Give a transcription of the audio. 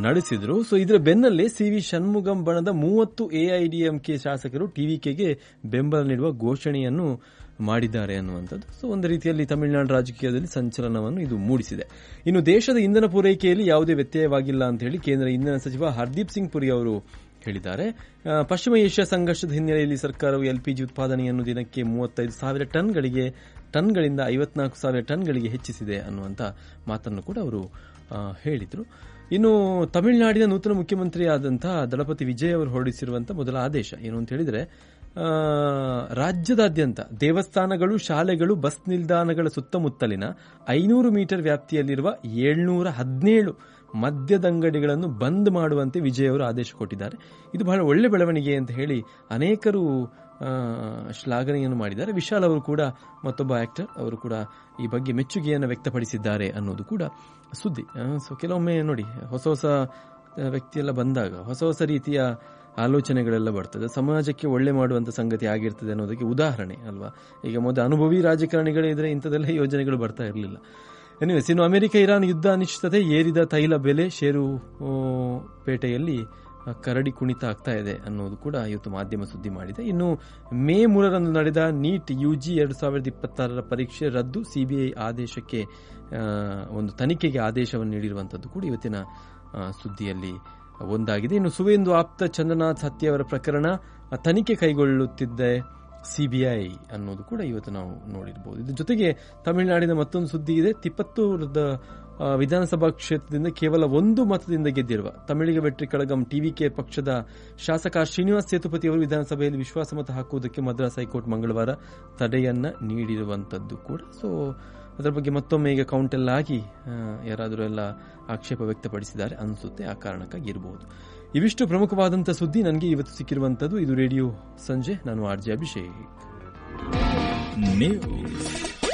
ನಡೆಸಿದ್ರು ಸೊ ಇದರ ಬೆನ್ನಲ್ಲೇ ಸಿ ವಿ ಷಣ್ಮುಗಂ ಬಣದ ಮೂವತ್ತು ಎಐಡಿಎಂಕೆ ಶಾಸಕರು ಟಿವಿಕೆಗೆ ಬೆಂಬಲ ನೀಡುವ ಘೋಷಣೆಯನ್ನು ಮಾಡಿದ್ದಾರೆ ಅನ್ನುವಂಥದ್ದು ಸೊ ಒಂದು ರೀತಿಯಲ್ಲಿ ತಮಿಳುನಾಡು ರಾಜಕೀಯದಲ್ಲಿ ಸಂಚಲನವನ್ನು ಇದು ಮೂಡಿಸಿದೆ ಇನ್ನು ದೇಶದ ಇಂಧನ ಪೂರೈಕೆಯಲ್ಲಿ ಯಾವುದೇ ವ್ಯತ್ಯಯವಾಗಿಲ್ಲ ಅಂತ ಹೇಳಿ ಕೇಂದ್ರ ಇಂಧನ ಸಚಿವ ಹರ್ದೀಪ್ ಸಿಂಗ್ ಪುರಿ ಅವರು ಹೇಳಿದ್ದಾರೆ ಆ, ಪಶ್ಚಿಮ ಏಷ್ಯಾ ಸಂಘರ್ಷದ ಹಿನ್ನೆಲೆಯಲ್ಲಿ ಸರ್ಕಾರವು ಎಲ್ಪಿಜಿ ಉತ್ಪಾದನೆಯನ್ನು ದಿನಕ್ಕೆ ಮೂವತ್ತೈದು ಸಾವಿರ ಟನ್ಗಳಿಗೆ ಟನ್ಗಳಿಂದ ಐವತ್ನಾಲ್ಕು ಸಾವಿರ ಟನ್ಗಳಿಗೆ ಹೆಚ್ಚಿಸಿದೆ ಅನ್ನುವಂಥ ಮಾತನ್ನು ಕೂಡ ಅವರು ಆ, ಹೇಳಿದರು ಇನ್ನು ತಮಿಳುನಾಡಿನ ನೂತನ ಮುಖ್ಯಮಂತ್ರಿಯಾದಂತಹ ದಳಪತಿ ವಿಜಯ್ ಅವರು ಹೊರಡಿಸಿರುವಂತಹ ಮೊದಲ ಆದೇಶ ಏನು ಅಂತ ಹೇಳಿದ್ರೆ ಆ, ರಾಜ್ಯದಾದ್ಯಂತ ದೇವಸ್ಥಾನಗಳು ಶಾಲೆಗಳು ಬಸ್ ನಿಲ್ದಾಣಗಳ ಸುತ್ತಮುತ್ತಲಿನ ಐನೂರು ಮೀಟರ್ ವ್ಯಾಪ್ತಿಯಲ್ಲಿರುವ ಏಳ್ನೂರ ಹದಿನೇಳು ಮದ್ಯದಂಗಡಿಗಳನ್ನು ಬಂದ್ ಮಾಡುವಂತೆ ವಿಜಯ್ ಅವರು ಆದೇಶ ಕೊಟ್ಟಿದ್ದಾರೆ ಇದು ಬಹಳ ಒಳ್ಳೆ ಬೆಳವಣಿಗೆ ಅಂತ ಹೇಳಿ ಅನೇಕರು ಆ, ಶ್ಲಾಘನೆಯನ್ನು ಮಾಡಿದ್ದಾರೆ ವಿಶಾಲ್ ಅವರು ಕೂಡ ಮತ್ತೊಬ್ಬ ಆಕ್ಟರ್ ಅವರು ಕೂಡ ಈ ಬಗ್ಗೆ ಮೆಚ್ಚುಗೆಯನ್ನು ವ್ಯಕ್ತಪಡಿಸಿದ್ದಾರೆ ಅನ್ನೋದು ಕೂಡ ಸುದ್ದಿ ಸೊ ಕೆಲವೊಮ್ಮೆ ನೋಡಿ ಹೊಸ ಹೊಸ ವ್ಯಕ್ತಿಯೆಲ್ಲ ಬಂದಾಗ ಹೊಸ ಹೊಸ ರೀತಿಯ ಆಲೋಚನೆಗಳೆಲ್ಲ ಬರ್ತದೆ ಸಮಾಜಕ್ಕೆ ಒಳ್ಳೆ ಮಾಡುವಂತ ಸಂಗತಿ ಆಗಿರ್ತದೆ ಅನ್ನೋದಕ್ಕೆ ಉದಾಹರಣೆ ಅಲ್ವಾ ಈಗ ಮೊದಲು ಅನುಭವಿ ರಾಜಕಾರಣಿಗಳಿದ್ರೆ ಇಂಥದೆಲ್ಲ ಯೋಜನೆಗಳು ಬರ್ತಾ ಇರಲಿಲ್ಲ ಎನಿವೇಸ್ ಇನ್ನು ಅಮೆರಿಕ ಇರಾನ್ ಯುದ್ಧ ಅನಿಶ್ಚಿತತೆ ಏರಿದ ತೈಲ ಬೆಲೆ ಷೇರು ಆ, ಪೇಟೆಯಲ್ಲಿ ಆ, ಕರಡಿ ಕುಣಿತ ಆಗ್ತಾ ಇದೆ ಅನ್ನೋದು ಕೂಡ ಇವತ್ತು ಮಾಧ್ಯಮ ಸುದ್ದಿ ಮಾಡಿದೆ ಇನ್ನು ಮೇ ಮೂರರಂದು ನಡೆದ ನೀಟ್ ಯುಜಿ ಎರಡು ಸಾವಿರದ ಇಪ್ಪತ್ತಾರರ ಪರೀಕ್ಷೆ ರದ್ದು ಸಿಬಿಐ ಆದೇಶಕ್ಕೆ ಆ, ಒಂದು ತನಿಖೆಗೆ ಆದೇಶವನ್ನು ನೀಡಿರುವಂತದ್ದು ಕೂಡ ಇವತ್ತಿನ ಆ, ಸುದ್ದಿಯಲ್ಲಿ ಒಂದಾಗಿದೆ ಇನ್ನು ಸುವೇಂದು ಆಪ್ತ ಚಂದ್ರನಾಥ್ ಹತ್ಯೆಯವರ ಪ್ರಕರಣ ಆ, ತನಿಖೆ ಕೈಗೊಳ್ಳುತ್ತಿದ್ದೆ ಸಿಬಿಐ ಅನ್ನೋದು ಕೂಡ ಇವತ್ತು ನಾವು ನೋಡಿರಬಹುದು ಇದ್ರ ಜೊತೆಗೆ ತಮಿಳುನಾಡಿನ ಮತ್ತೊಂದು ಸುದ್ದಿ ಇದೆ ತಿಪ್ಪತ್ತೂರದ ಆ, ವಿಧಾನಸಭಾ ಕ್ಷೇತ್ರದಿಂದ ಕೇವಲ ಒಂದು ಮತದಿಂದ ಗೆದ್ದಿರುವ ತಮಿಳಿಗ ವೆಟ್ರಿ ಕಳಗಂ ಟಿವಿಕೆ ಪಕ್ಷದ ಶಾಸಕ ಶ್ರೀನಿವಾಸ್ ಸೇತುಪತಿ ಅವರು ವಿಧಾನಸಭೆಯಲ್ಲಿ ವಿಶ್ವಾಸಮತ ಹಾಕುವುದಕ್ಕೆ ಮದ್ರಾಸ್ ಹೈಕೋರ್ಟ್ ಮಂಗಳವಾರ ತಡೆಯನ್ನ ನೀಡಿರುವಂತದ್ದು ಕೂಡ ಸೊ ಅದರ ಬಗ್ಗೆ ಮತ್ತೊಮ್ಮೆ ಈಗ ಕೌಂಟ್ ಎಲ್ಲ ಆಗಿ ಆ, ಯಾರಾದರೂ ಎಲ್ಲ ಆಕ್ಷೇಪ ವ್ಯಕ್ತಪಡಿಸಿದ್ದಾರೆ ಅನಿಸುತ್ತೆ ಆ ಕಾರಣಕ್ಕಾಗಿ ಇರಬಹುದು ಇವಿಷ್ಟು ಪ್ರಮುಖವಾದಂಥ ಸುದ್ದಿ ನನಗೆ ಇವತ್ತು ಸಿಕ್ಕಿರುವಂಥದ್ದು ಇದು ರೇಡಿಯೋ ಸಂಜೆ ನಾನು ಆರ್ ಜೆ ಅಭಿಷೇಕ್ ನ್ಯೂಸ್